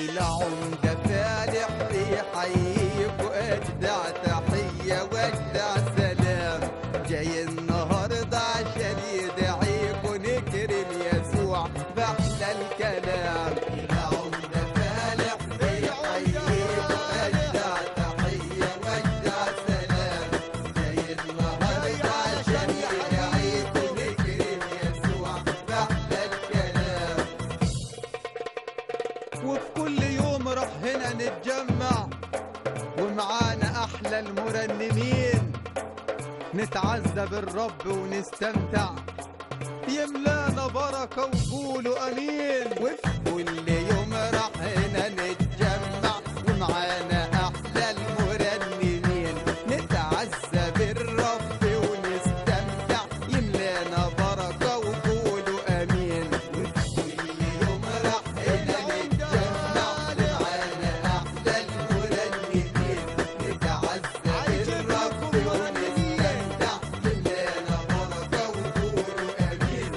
العمدة فالح بيحييك واجدع تحية واجدع سلام جاي النهاردة عشان يدعيك ونكرم يسوع بأحلى الكلام العمدة فالح بيحييك واجدع تحية واجدع سلام جاي النهاردة عشان يدعيك ونكرم يسوع بأحلى الكلام وفي كل يوم راح هنا نتجمع ومعانا احلى المرنمين نتعزى بالرب ونستمتع يملانا بركة وقولوا امين وفي كل يوم راح هنا نتجمع ومعانا احلى المرنمين نتعزى بالرب ونستمتع يملانا بركة وقولوا امين وفي كل يوم راح هنا نتجمع ومعانا احلى المرنمين نتعزى بالرب ونستمتع يملانا بركة وقولوا امين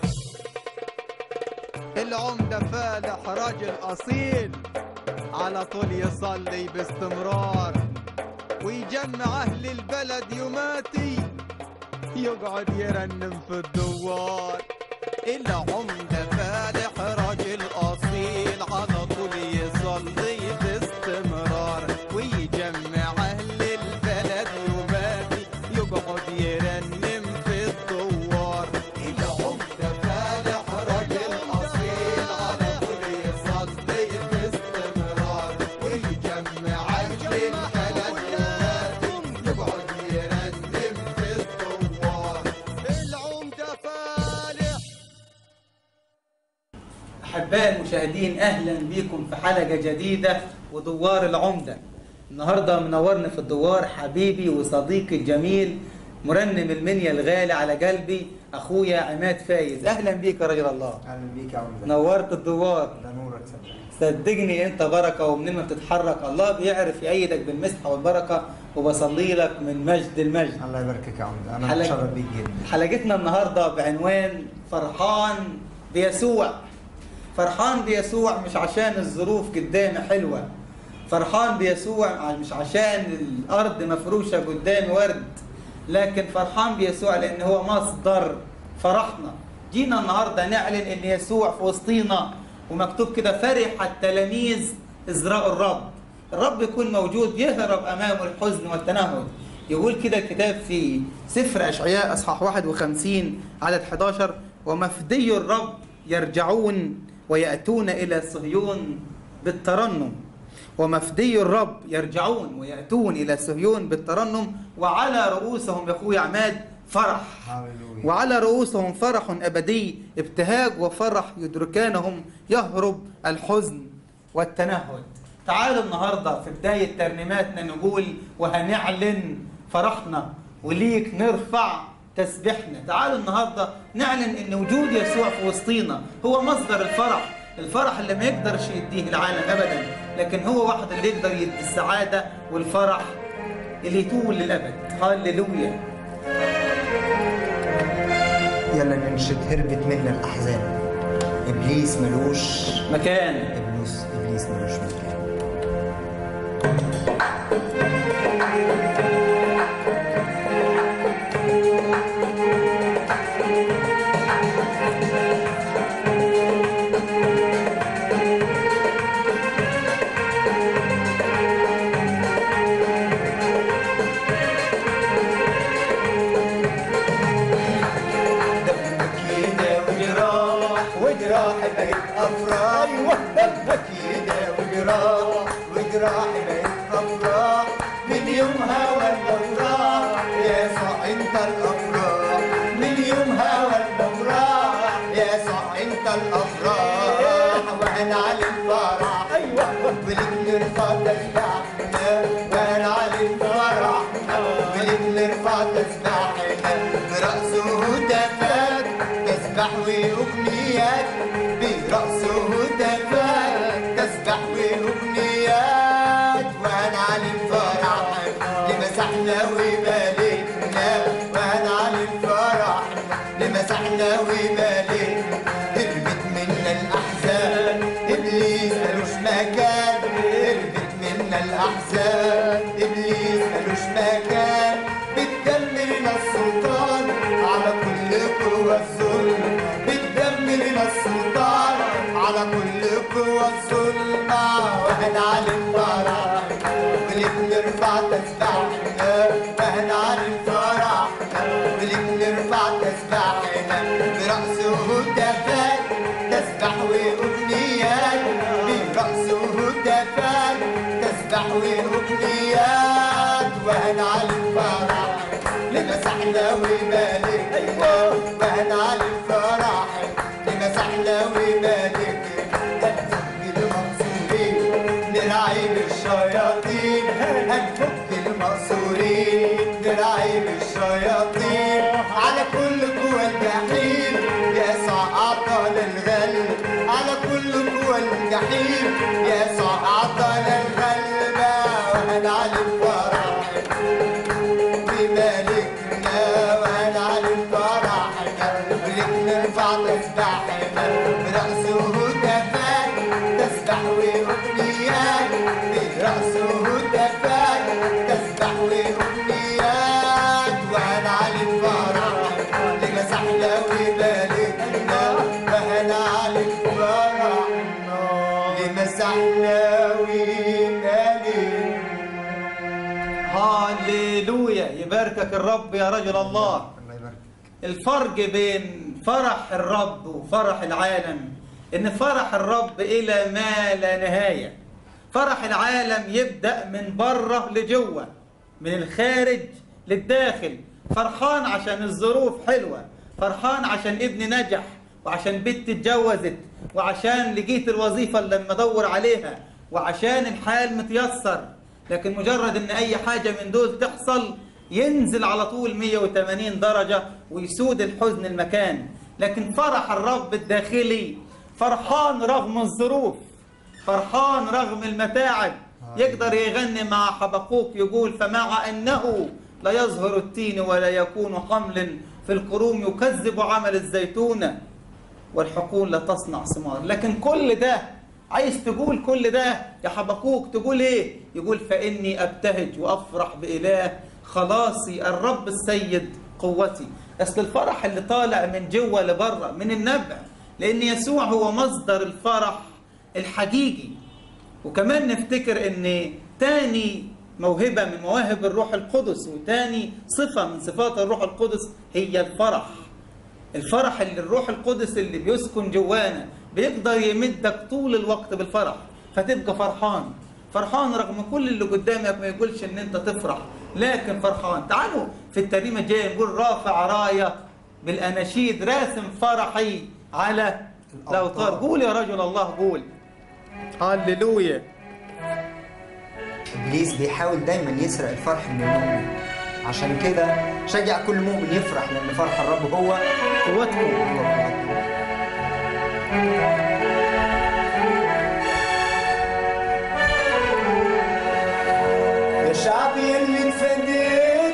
العمدة فالح راجل أصيل على طول يصلي باستمرار ويجمع أهل البلد يماتي يقعد يرنم في الدوار العمدة فالح راجل أصيل على طول يصلي باستمرار ويجمع أهل البلد يماتي يقعد يرنم في الدوار العمدة فالح راجل أصيل على طول يصلي باستمرار ويجمع أهل البلد يماتي يقعد يرنم في الدوار العمدة فالح أحباء المشاهدين أهلا بكم في حلقة جديدة ودوار العمدة النهاردة منورنا في الدوار حبيبي وصديقي الجميل مرنم المنيا الغالي على قلبي أخويا عماد فايز أهلا بيك يا رجل الله اهلا بيك يا عمده نورت الدوار ده نورك صدقني صدقني انت بركه ومن ما بتتحرك الله بيعرف يأيدك بالمسحه والبركه وبصلي لك من مجد المجد الله يباركك يا عمده انا حلقة- متشرف بيك جدا حلقتنا النهارده بعنوان فرحان بيسوع فرحان بيسوع مش عشان الظروف قدامي حلوه فرحان بيسوع مش عشان الارض مفروشه قدامي ورد لكن فرحان بيسوع لان هو مصدر فرحنا جينا النهارده نعلن ان يسوع في وسطينا ومكتوب كده فرح التلاميذ ازراء الرب الرب يكون موجود يهرب امامه الحزن والتنهد يقول كده الكتاب في سفر اشعياء اصحاح 51 عدد 11 ومفدي الرب يرجعون وياتون الى صهيون بالترنم ومفدي الرب يرجعون وياتون الى صهيون بالترنم وعلى رؤوسهم يا اخويا عماد فرح هاليلويا وعلى رؤوسهم فرح أبدي ابتهاج وفرح يدركانهم يهرب الحزن والتنهد تعالوا النهاردة في بداية ترنيماتنا نقول وهنعلن فرحنا وليك نرفع تسبيحنا تعالوا النهاردة نعلن ان وجود يسوع في وسطينا هو مصدر الفرح الفرح اللي ما يقدرش يديه العالم ابدا لكن هو واحد اللي يقدر يدي السعادة والفرح اللي يطول للابد هللويا يلا ننشد هربت منا الاحزان ابليس ملوش مكان ابليس ابليس ملوش مكان دمك يداوي جراح وجراح بقت افراح ايوه دمك يداوي جراح وجراح بقت افراح من يومها والافراح يا صاح انت الافراح من يومها والافراح يا صاح انت الافراح وانا على الفرح ايوه ولك نرفع تسبحنا وانا على الفرح ولك نرفع تسبحنا برأسه تفات تسبح وأغنيات برأسه تفات تسبح وأغنيات وأنا على الفرح لمسحنا وبالتنا وأنا على الفرح لمسحنا وبالتنا هربت منا الأحزان إبليس ملوش مكان على كل قوى الظلمة وهنعلن فرحنا ولك نرفع تسبحنا وهنعلن فرحنا ولك نرفع تسبحنا برأس وهتافات تسبح وأغنيات برأس وهتافات تسبح وأغنيات وهنعلن فرحنا لمسحنا ومالكنا وهنعلن فرحنا لمسحنا ومالكنا هنفك المنصورين نرعي بالشياطين هنفك المنصورين نرعي بالشياطين على كل قوى الجحيم يسوع أعطانا الغلب على كل قوى الجحيم يسوع أعطانا الغلبة وهنعلن فرحنا بملكنا وهنعلن فرحنا ولك نرفع تسبحنا برأس وهتافات تسبح وأغنيات برأس وهتافات تسبح وأغنيات وهنعلن فرحنا لمسحنا وملكنا وهنعلن فرحنا لمسحنا وملكنا هاليلويا يباركك الرب يا رجل الله الله يبارك الفرق بين فرح الرب وفرح العالم ان فرح الرب الى ما لا نهايه فرح العالم يبدا من بره لجوه من الخارج للداخل فرحان عشان الظروف حلوه فرحان عشان ابني نجح وعشان بنتي اتجوزت وعشان لقيت الوظيفه اللي لما ادور عليها وعشان الحال متيسر لكن مجرد ان اي حاجه من دول تحصل ينزل على طول 180 درجة ويسود الحزن المكان لكن فرح الرب الداخلي فرحان رغم الظروف فرحان رغم المتاعب يقدر يغني مع حبقوك يقول فمع أنه لا يظهر التين ولا يكون حمل في الكروم يكذب عمل الزيتونة والحقول لا تصنع ثمار لكن كل ده عايز تقول كل ده يا حبقوك تقول ايه يقول فاني ابتهج وافرح باله خلاصي الرب السيد قوتي اصل الفرح اللي طالع من جوه لبره من النبع لان يسوع هو مصدر الفرح الحقيقي وكمان نفتكر ان تاني موهبة من مواهب الروح القدس وتاني صفة من صفات الروح القدس هي الفرح الفرح اللي الروح القدس اللي بيسكن جوانا بيقدر يمدك طول الوقت بالفرح فتبقى فرحان فرحان رغم كل اللي قدامك ما يقولش ان انت تفرح لكن فرحان تعالوا في الترنيمه الجايه نقول رافع رايه بالاناشيد راسم فرحي على الاوتار قول يا رجل الله قول هللويا ابليس بيحاول دايما يسرق الفرح من المؤمن عشان كده شجع كل مؤمن يفرح لان فرح الرب هو قوتكم يا شعبي اللي اتفديت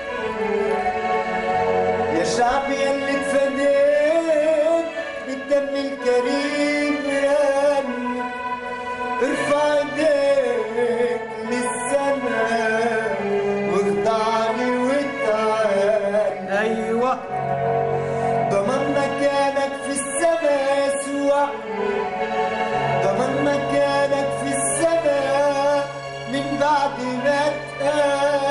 يا شعبي اللي اتفديت بالدم الكريم رن ارفع ايديك للسماء واخضع لي وتعال ايوه ضمن مكانك في السماء يسوع ضمن مكانك في السماء من بعد ما اتقال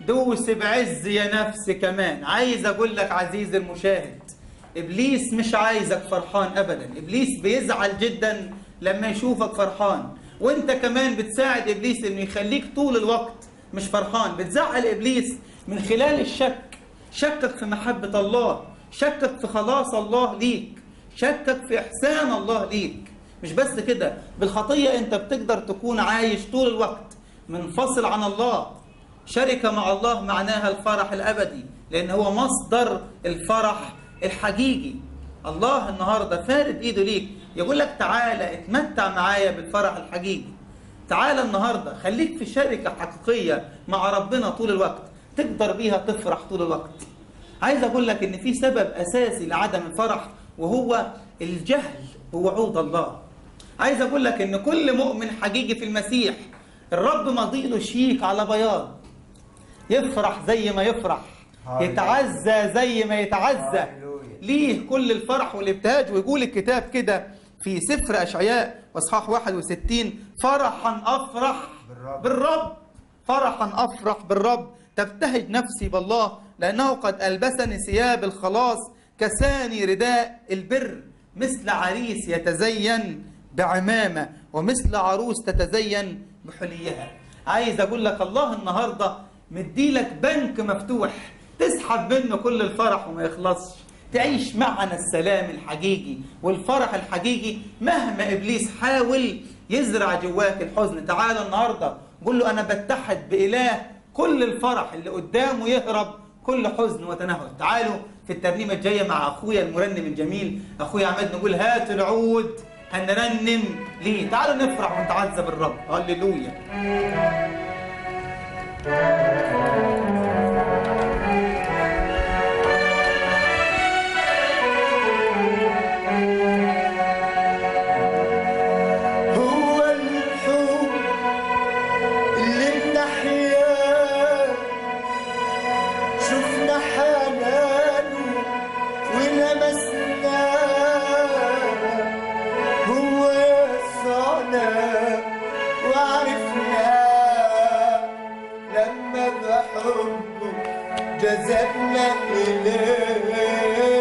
دوس بعز يا نفس كمان عايز اقول لك عزيزي المشاهد ابليس مش عايزك فرحان ابدا ابليس بيزعل جدا لما يشوفك فرحان وانت كمان بتساعد ابليس انه يخليك طول الوقت مش فرحان بتزعل ابليس من خلال الشك شكك في محبة الله شكك في خلاص الله ليك شكك في احسان الله ليك مش بس كده بالخطية انت بتقدر تكون عايش طول الوقت منفصل عن الله شركة مع الله معناها الفرح الأبدي لأن هو مصدر الفرح الحقيقي الله النهاردة فارد إيده ليك يقول لك تعالى اتمتع معايا بالفرح الحقيقي تعالى النهاردة خليك في شركة حقيقية مع ربنا طول الوقت تقدر بيها تفرح طول الوقت عايز أقول لك إن في سبب أساسي لعدم الفرح وهو الجهل بوعود الله عايز أقول لك إن كل مؤمن حقيقي في المسيح الرب مضيله شيك على بياض يفرح زي ما يفرح هاليلويا. يتعزى زي ما يتعزى هاليلويا. ليه كل الفرح والابتهاج ويقول الكتاب كده في سفر أشعياء واصحاح 61 فرحا أفرح بالرب. بالرب فرحا أفرح بالرب تبتهج نفسي بالله لأنه قد ألبسني ثياب الخلاص كساني رداء البر مثل عريس يتزين بعمامة ومثل عروس تتزين بحليها عايز أقول لك الله النهاردة مديلك بنك مفتوح تسحب منه كل الفرح وما يخلصش تعيش معنا السلام الحقيقي والفرح الحقيقي مهما إبليس حاول يزرع جواك الحزن تعال النهاردة قول له أنا بتحد بإله كل الفرح اللي قدامه يهرب كل حزن وتنهد تعالوا في الترنيمة الجاية مع أخويا المرنم الجميل أخويا عماد نقول هاتوا العود هنرنم ليه تعالوا نفرح ونتعزى بالرب هللويا هو الحب اللي بنحياه شفنا حنانه ولمسناه هو يسعنا وعرفناه لما بحبه جذبنا إليه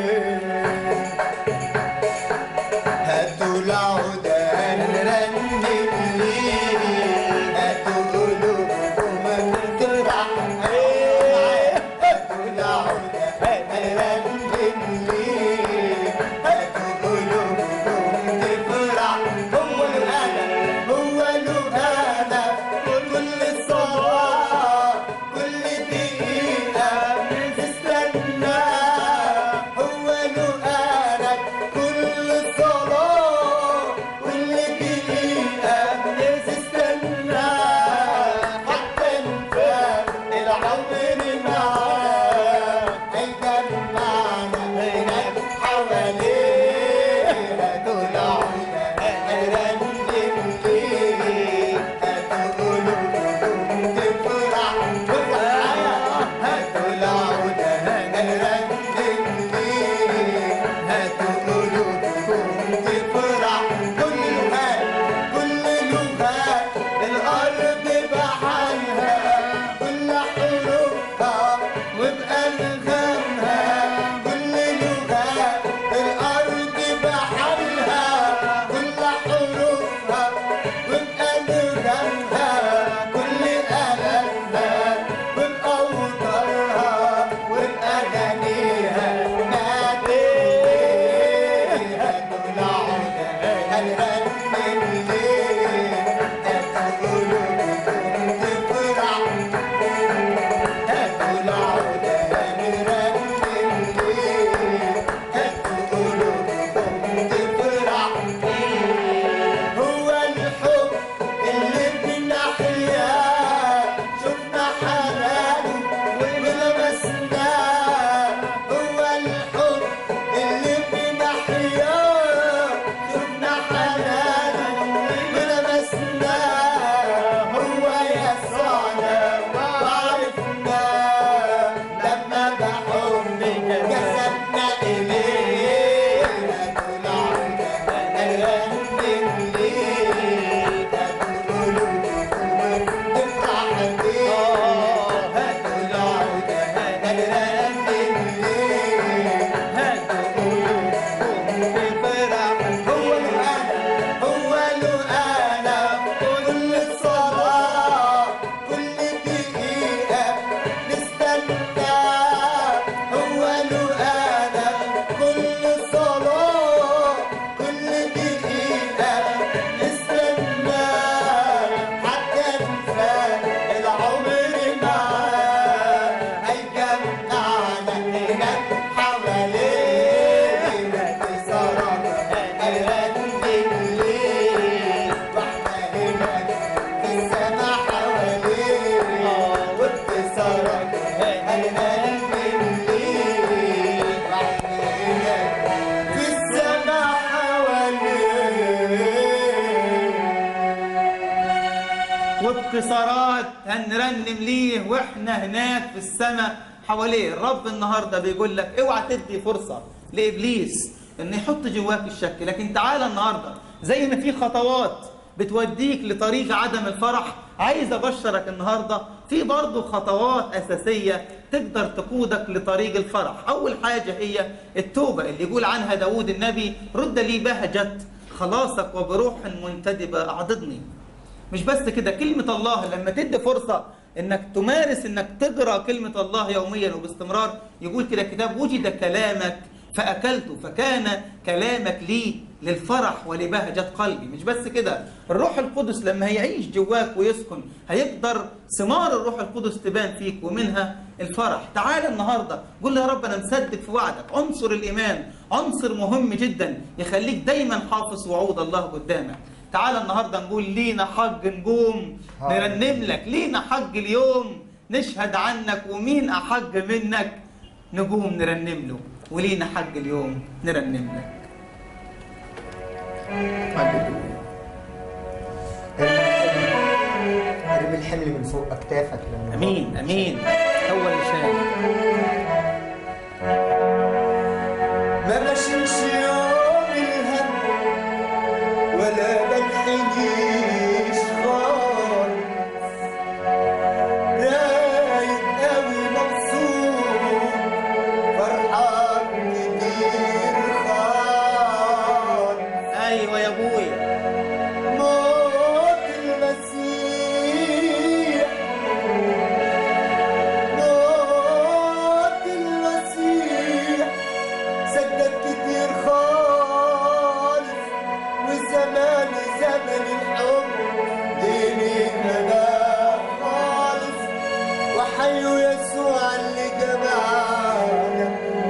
هاتوا العودان نرنم ليه هاتوا قلوبكم تفرح إيه. هاتوا العودان نرنم ليه هاتوا قلوبكم تفرح هو الأنا هو الأنا كل صلاة كل دقيقة تستنى هو الأنا كل صلاة كل دقيقة تستنى حتى انفاق العمر معاه هيجمعنا هناك حواليه هاتوا العودة هنرنم ليه هاتوا قلوبكم تفرح وتعالى هاتوا العودة هنرنم ليه هاتوا قلوبكم تفرح كل لغات كل لغات الأرض بحالها كل حروفها وبأنغامها كل لغات الأرض بحالها كل حروفها وبأنغامها كل آلاتها وبأوتارها وبأغانيها ناديها كل عودة هنرنم ليه هاتوا قلوبكم تفرح هاتوا العودة هنرنم ليه هاتوا قلوبكم تفرح هو الحب اللي بنحياه شفنا حنانه ولمسناه هو الحب اللي بنحياه شفنا حنانه ولمسناه هو يسوعنا وعرفناه لما بحب جسدنا إليه هاتوا العودة هنرنم ليه هاتوا قلوبكم تفرح بيه هاتوا هنرنم ليه واحنا هناك في السماء حواليه الرب النهارده بيقول لك اوعى تدي فرصه لابليس ان يحط جواك الشك لكن تعالى النهارده زي ما في خطوات بتوديك لطريق عدم الفرح عايز ابشرك النهارده في برضه خطوات اساسيه تقدر تقودك لطريق الفرح اول حاجه هي التوبه اللي يقول عنها داود النبي رد لي بهجه خلاصك وبروح منتدبه اعضدني مش بس كده كلمة الله لما تدي فرصة انك تمارس انك تقرا كلمة الله يوميا وباستمرار يقول كده كتاب وجد كلامك فأكلته فكان كلامك لي للفرح ولبهجة قلبي مش بس كده الروح القدس لما هيعيش جواك ويسكن هيقدر ثمار الروح القدس تبان فيك ومنها الفرح تعال النهاردة قول له يا رب أنا مصدق في وعدك عنصر الإيمان عنصر مهم جدا يخليك دايما حافظ وعود الله قدامك تعال النهارده نقول لينا حق نقوم نرنم لك لينا حق اليوم نشهد عنك ومين أحق منك نقوم نرنم له ولينا حق اليوم نرنم لك هللويا ارمي الحمل من فوق اكتافك لما امين امين هو اللي شايل ما بشيلش يوم الهم ولا بنحنيش خالص رايق قوي مبسوط فرحان كتير خالص ايوه يا ابويا موت المسيح موت المسيح سدد كتير خالص وزمان زمن الحب ديني كده خالص وحيو يسوع اللي جمعنا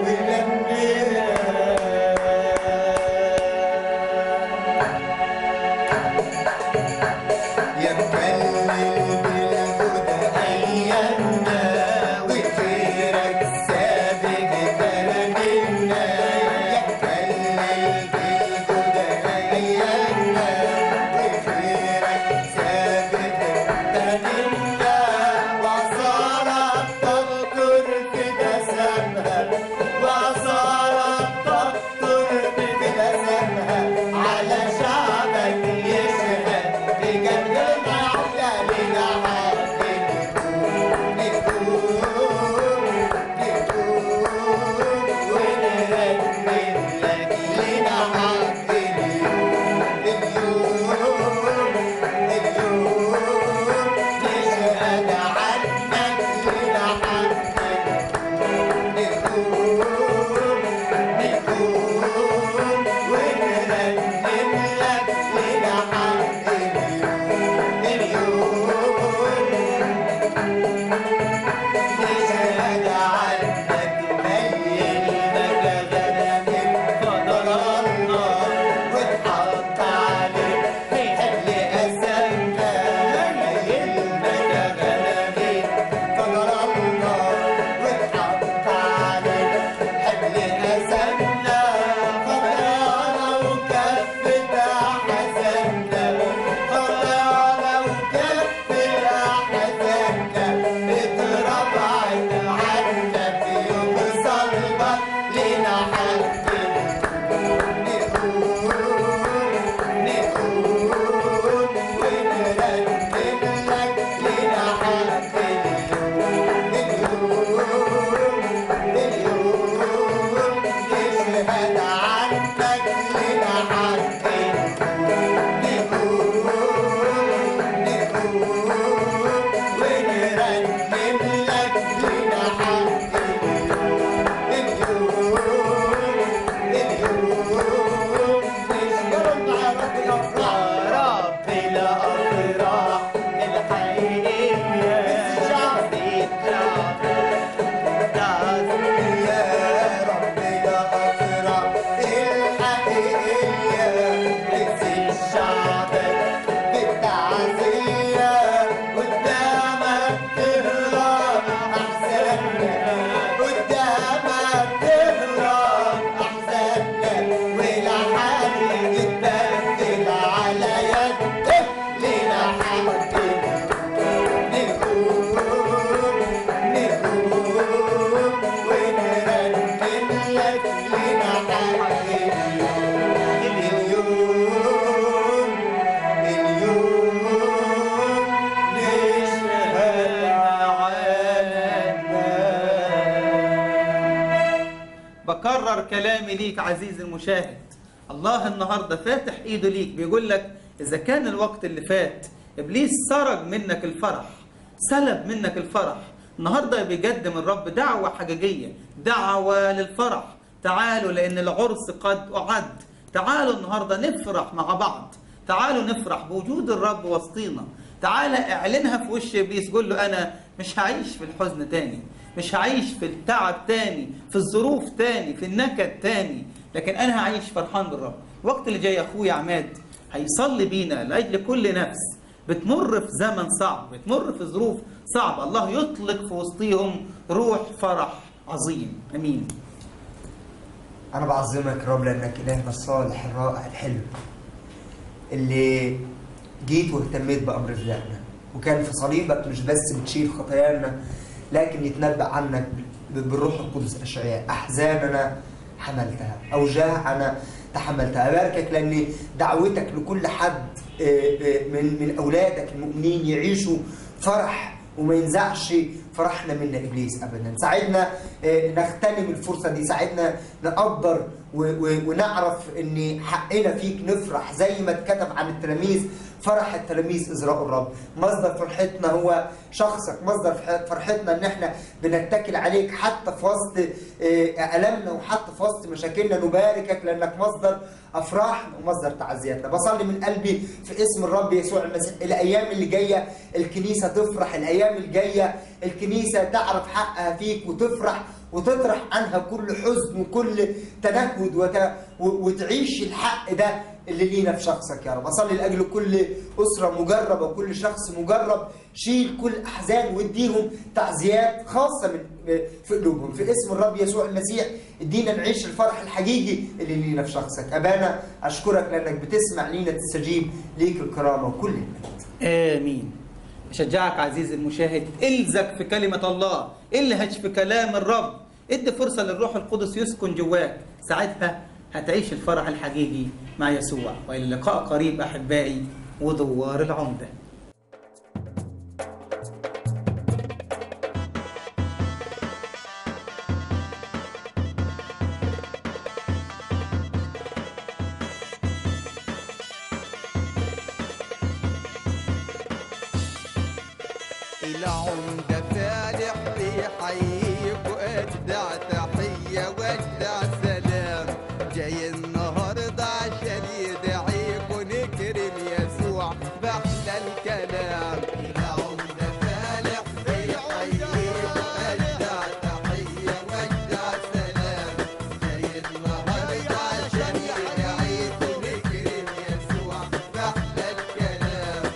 ولمينا يا مكلل بالهدى أيامنا وخيرك سابق بلدنا يا مكلل بالهدى أيامنا وخيرك سابق بلدنا وعصارك تذكر في بكرر كلامي ليك عزيزي المشاهد الله النهارده فاتح ايده ليك بيقول لك اذا كان الوقت اللي فات ابليس سرق منك الفرح سلب منك الفرح النهارده بيقدم الرب دعوه حقيقيه دعوه للفرح تعالوا لان العرس قد اعد تعالوا النهارده نفرح مع بعض تعالوا نفرح بوجود الرب وسطينا تعالى اعلنها في وش ابليس قول له انا مش هعيش في الحزن تاني مش هعيش في التعب تاني في الظروف تاني في النكد تاني لكن انا هعيش فرحان بالرب الوقت اللي جاي اخويا عماد هيصلي بينا لاجل كل نفس بتمر في زمن صعب بتمر في ظروف صعبه الله يطلق في وسطيهم روح فرح عظيم امين أنا بعظمك يا رب لأنك إلهنا الصالح الرائع الحلو اللي جيت واهتميت بأمر فدائنا وكان في صليبك مش بس بتشيل خطايانا لكن يتنبأ عنك ب- بالروح القدس أشعياء أحزاننا حملتها أوجاعنا تحملتها أباركك لأن دعوتك لكل حد آه، آه، من من أولادك المؤمنين يعيشوا فرح وما ينزعش فرحنا منا ابليس ابدا ساعدنا آه، نغتنم الفرصه دي ساعدنا نقدر و- و- ونعرف ان حقنا فيك نفرح زي ما اتكتب عن التلاميذ فرح التلاميذ ازراء الرب مصدر فرحتنا هو شخصك مصدر فرح- فرحتنا ان احنا بنتكل عليك حتى في وسط آه، المنا وحتى في وسط مشاكلنا نباركك لانك مصدر افراحنا ومصدر تعزياتنا بصلي من قلبي في اسم الرب يسوع المسيح الايام اللي جايه الكنيسه تفرح الايام الجايه الكنيسه تعرف حقها فيك وتفرح وتطرح عنها كل حزن وكل تنكد وت... و- وتعيش الحق ده اللي لينا في شخصك يا رب اصلي لاجل كل اسره مجربه وكل شخص مجرب شيل كل احزان واديهم تعزيات خاصه من في قلوبهم في اسم الرب يسوع المسيح ادينا نعيش الفرح الحقيقي اللي لينا في شخصك ابانا اشكرك لانك بتسمع لينا تستجيب ليك الكرامه وكل المجد امين اشجعك عزيزي المشاهد الزق في كلمه الله الهج في كلام الرب ادي فرصه للروح القدس يسكن جواك ساعتها هتعيش الفرح الحقيقي مع يسوع والى اللقاء قريب احبائي ودوار العمده العمدة فالح بيحييك واجدع تحية واجدع سلام جاي النهاردة عشان يدعيك ونكرم يسوع بأحلى الكلام العمدة فالح بيحييك واجدع تحية واجدع سلام جاي النهاردة عشان يدعيك ونكرم يسوع بأحلى الكلام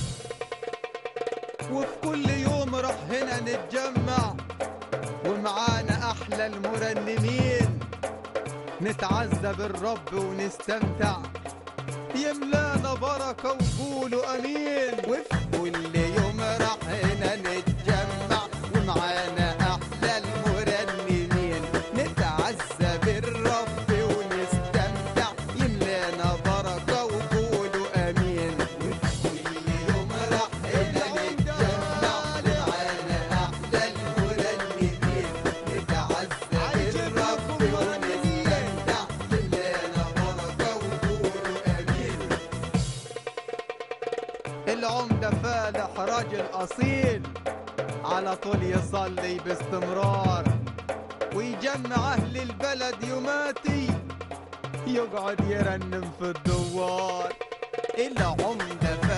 وفي كل يوم راح هنا نتجمع ومعانا احلى المرنمين نتعزى بالرب ونستمتع يملانا بركة وقولوا امين وفي كل يوم راح هنا نتجمع ومعانا احلى المرنمين نتعزى بالرب ونستمتع يملانا بركة وقولوا امين وفي كل يوم راح هنا نتجمع ومعانا احلى المرنمين نتعزى بالرب ونستمتع يملانا بركة وقولوا امين العمدة فالح راجل أصيل على طول يصلي باستمرار ويجمع أهل البلد يماتي يقعد يرنم في الدوار العمدة